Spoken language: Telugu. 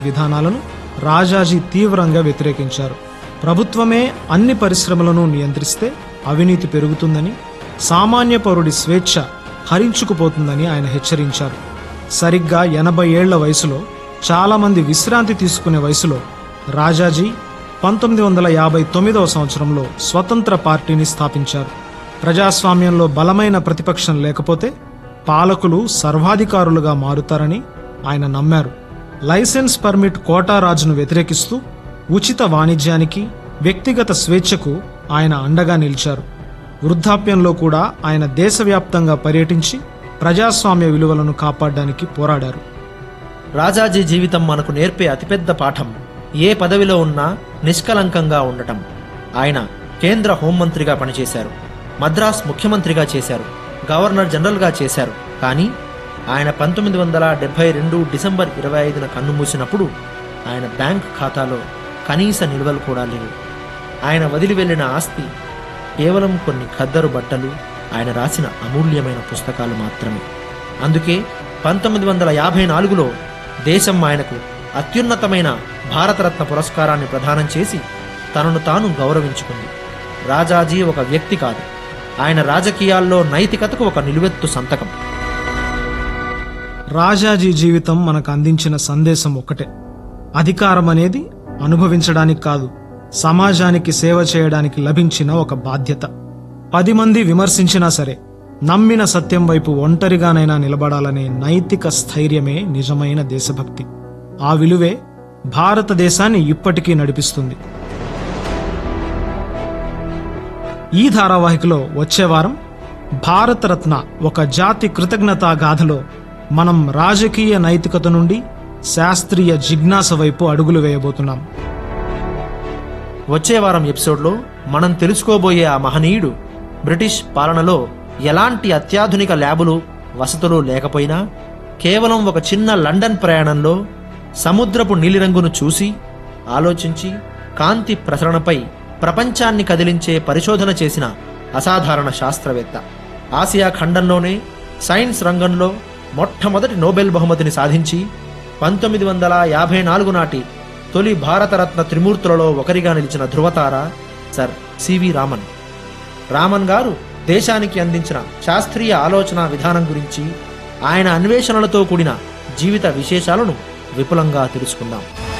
విధానాలను రాజాజీ తీవ్రంగా వ్యతిరేకించారు ప్రభుత్వమే అన్ని పరిశ్రమలను నియంత్రిస్తే అవినీతి పెరుగుతుందని సామాన్య పౌరుడి స్వేచ్ఛ హరించుకుపోతుందని ఆయన హెచ్చరించారు సరిగ్గా ఎనభై ఏళ్ల వయసులో చాలామంది విశ్రాంతి తీసుకునే వయసులో రాజాజీ పంతొమ్మిది వందల యాభై తొమ్మిదవ సంవత్సరంలో స్వతంత్ర పార్టీని స్థాపించారు ప్రజాస్వామ్యంలో బలమైన ప్రతిపక్షం లేకపోతే పాలకులు సర్వాధికారులుగా మారుతారని ఆయన నమ్మారు లైసెన్స్ పర్మిట్ కోటా రాజును వ్యతిరేకిస్తూ ఉచిత వాణిజ్యానికి వ్యక్తిగత స్వేచ్ఛకు ఆయన అండగా నిలిచారు వృద్ధాప్యంలో కూడా ఆయన దేశవ్యాప్తంగా పర్యటించి ప్రజాస్వామ్య విలువలను కాపాడడానికి పోరాడారు రాజాజీ జీవితం మనకు నేర్పే అతిపెద్ద పాఠం ఏ పదవిలో ఉన్నా నిష్కలంకంగా ఉండటం ఆయన కేంద్ర హోంమంత్రిగా పనిచేశారు మద్రాస్ ముఖ్యమంత్రిగా చేశారు గవర్నర్ జనరల్గా చేశారు కానీ ఆయన పంతొమ్మిది వందల డెబ్బై రెండు డిసెంబర్ ఇరవై ఐదున కన్నుమూసినప్పుడు ఆయన బ్యాంక్ ఖాతాలో కనీస నిల్వలు కూడా లేవు ఆయన వదిలి వెళ్ళిన ఆస్తి కేవలం కొన్ని ఖద్దరు బట్టలు ఆయన రాసిన అమూల్యమైన పుస్తకాలు మాత్రమే అందుకే పంతొమ్మిది వందల యాభై నాలుగులో దేశం ఆయనకు అత్యున్నతమైన భారతరత్న పురస్కారాన్ని ప్రదానం చేసి తనను తాను గౌరవించుకుంది రాజాజీ ఒక వ్యక్తి కాదు ఆయన రాజకీయాల్లో నైతికతకు ఒక నిలువెత్తు సంతకం రాజాజీ జీవితం మనకు అందించిన సందేశం ఒక్కటే అధికారం అనేది అనుభవించడానికి కాదు సమాజానికి సేవ చేయడానికి లభించిన ఒక బాధ్యత పది మంది విమర్శించినా సరే నమ్మిన సత్యం వైపు ఒంటరిగానైనా నిలబడాలనే నైతిక స్థైర్యమే నిజమైన దేశభక్తి ఆ విలువే భారతదేశాన్ని ఇప్పటికీ నడిపిస్తుంది ఈ ధారావాహికలో వచ్చే వారం భారతరత్న ఒక జాతి కృతజ్ఞతా గాథలో మనం రాజకీయ నైతికత నుండి శాస్త్రీయ జిజ్ఞాస వైపు అడుగులు వేయబోతున్నాం వచ్చే వారం ఎపిసోడ్లో మనం తెలుసుకోబోయే ఆ మహనీయుడు బ్రిటిష్ పాలనలో ఎలాంటి అత్యాధునిక ల్యాబులు వసతులు లేకపోయినా కేవలం ఒక చిన్న లండన్ ప్రయాణంలో సముద్రపు నీలిరంగును చూసి ఆలోచించి కాంతి ప్రసరణపై ప్రపంచాన్ని కదిలించే పరిశోధన చేసిన అసాధారణ శాస్త్రవేత్త ఆసియా ఖండంలోనే సైన్స్ రంగంలో మొట్టమొదటి నోబెల్ బహుమతిని సాధించి పంతొమ్మిది వందల యాభై నాలుగు నాటి తొలి భారతరత్న త్రిమూర్తులలో ఒకరిగా నిలిచిన ధృవతార సర్ సివి రామన్ రామన్ గారు దేశానికి అందించిన శాస్త్రీయ ఆలోచన విధానం గురించి ఆయన అన్వేషణలతో కూడిన జీవిత విశేషాలను విపులంగా తెలుసుకుందాం